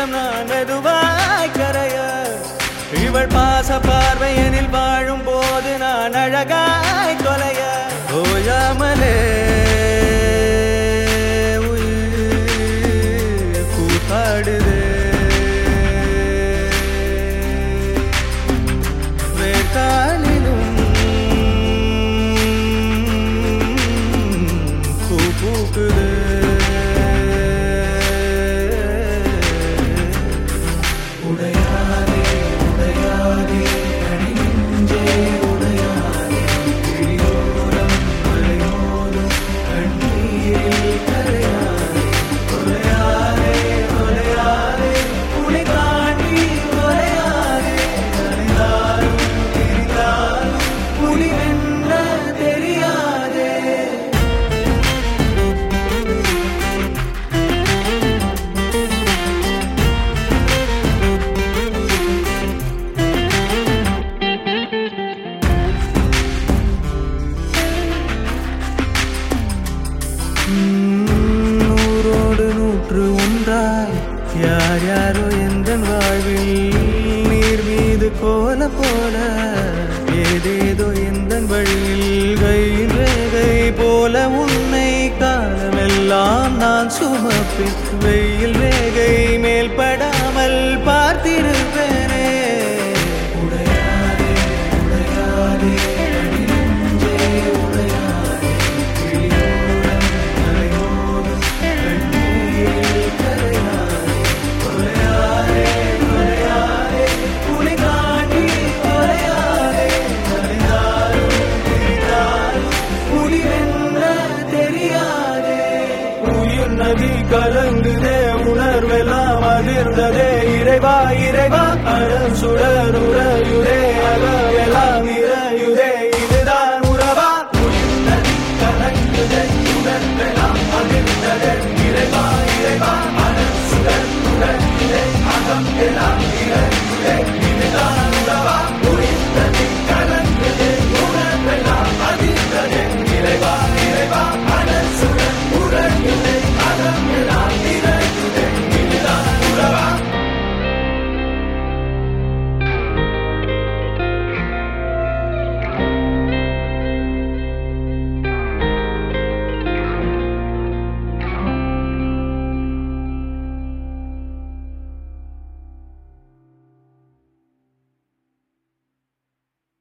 நிமிஷம் நான் மெதுவாய் கரைய இவள் பாச பார்வையனில் வாழும் போது நான் அழகாய் தொலைய ஓயாமலே உயிர் கூத்தாடுதே வேட்டாளிலும் பூ பூக்குது உடையாதே உடையாதே அடி நெஞ்சே உடையாதே கிளியோரம் மலையோரம் கண்ணீரில் கரையாதே உடையாதே உடையாதே புலி தாண்டி உடையாதே அணிந்தாலும் தெரிந்தாலும் புலி வென்ற தெரியாதே நூறோடு நூற்று ஒன்றாய் யார் யாரோ எந்த வாழ்வில் நீர் மீது கோல போல ஏதேதோ எந்த வழியில் கையில் ரேகை போல உன்னை காலமெல்லாம் நான் சுமப்பேன் வெயில் ரேகை மேல் படாமல் பார்த்திருப்பேனே உடையாதே உடையாதே அடி நெஞ்சே உடையாதே கிளியோரம் மலையோரம் கண்ணீரில் கரையாதே கொலையாதே கொலையாதே புலி காட்டி கொலையாதே அறிந்தாலும் தெரிந்தாலும் புலி வென்ற தெரியாதே உயிர் நதி கலங்குதே உணர்வெல்லாம் அதிர்ந்ததே இறைவா இறைவா அழல் சுடர் உறையுதே அகவெல்லாம் இறையுதே இதுதான் உறவா உயிர் நதி கலங்குதே உணர்வெல்லாம் அதிர்ந்ததே இறைவா இறைவா அழல் சுடர் உறையுதே அகம் எல்லாம் இறையுதே இதுதான்